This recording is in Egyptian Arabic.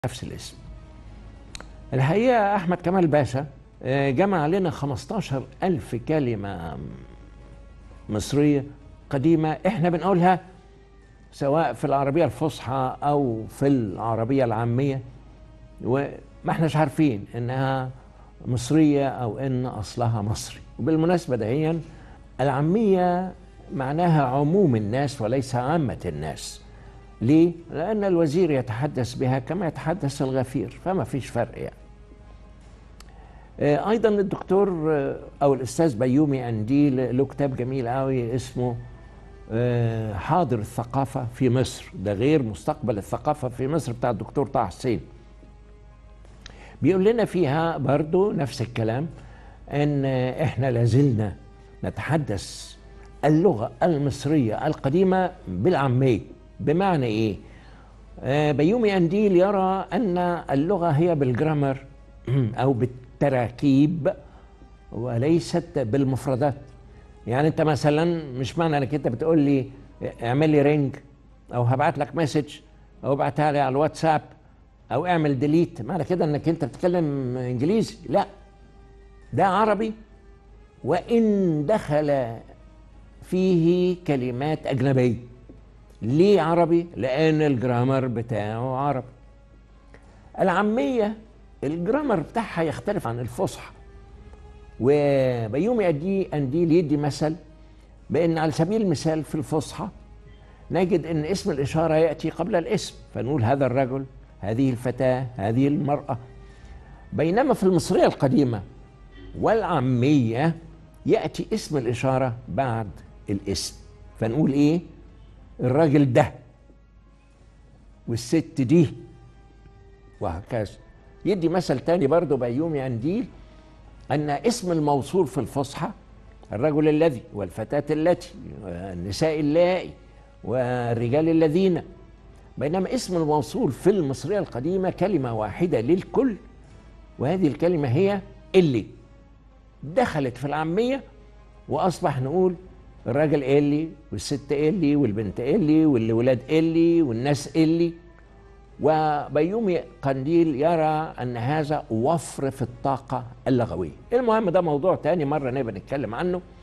نفس الاسم الحقيقة أحمد كمال باشا آه، جمع لنا 15 ألف كلمة مصرية قديمة إحنا بنقولها سواء في العربية الفصحى أو في العربية العامية وما احناش عارفين إنها مصرية أو إن أصلها مصري وبالمناسبة دهيا العامية معناها عموم الناس وليس عامة الناس ليه؟ لأن الوزير يتحدث بها كما يتحدث الغفير فما فيش فرق يعني آه، أيضا الدكتور آه، أو الأستاذ بيومي أنديل له كتاب جميل قوي اسمه آه، حاضر الثقافة في مصر ده غير مستقبل الثقافة في مصر بتاع الدكتور طه حسين بيقول لنا فيها برضو نفس الكلام ان احنا لازلنا نتحدث اللغة المصرية القديمة بالعامية بمعنى ايه آه، بيومي انديل يرى ان اللغة هي بالجرامر او بالتراكيب وليست بالمفردات يعني انت مثلا مش معنى انك انت بتقول لي اعمل لي رينج او هبعت لك مسج او ابعتها لي على الواتساب او اعمل ديليت معنى كده انك انت بتتكلم انجليزي لا ده عربي وان دخل فيه كلمات اجنبيه ليه عربي لان الجرامر بتاعه عربي العاميه الجرامر بتاعها يختلف عن الفصحى وبيومي أدي أنديل يدي مثل بأن على سبيل المثال في الفصحى نجد أن اسم الإشارة يأتي قبل الاسم فنقول هذا الرجل هذه الفتاة هذه المرأة بينما في المصرية القديمة والعامية يأتي اسم الإشارة بعد الاسم فنقول إيه الراجل ده والست دي وهكذا يدي مثل تاني برضه بيومي أنديل أن اسم الموصول في الفصحى الرجل الذي والفتاة التي والنساء اللائي والرجال الذين بينما اسم الموصول في المصرية القديمة كلمة واحدة للكل وهذه الكلمة هي اللي دخلت في العامية وأصبح نقول الراجل اللي والست اللي والبنت اللي والولاد اللي والناس اللي وبيومي قنديل يرى أن هذا وفر في الطاقة اللغوية المهم ده موضوع تاني مرة نبقى نتكلم عنه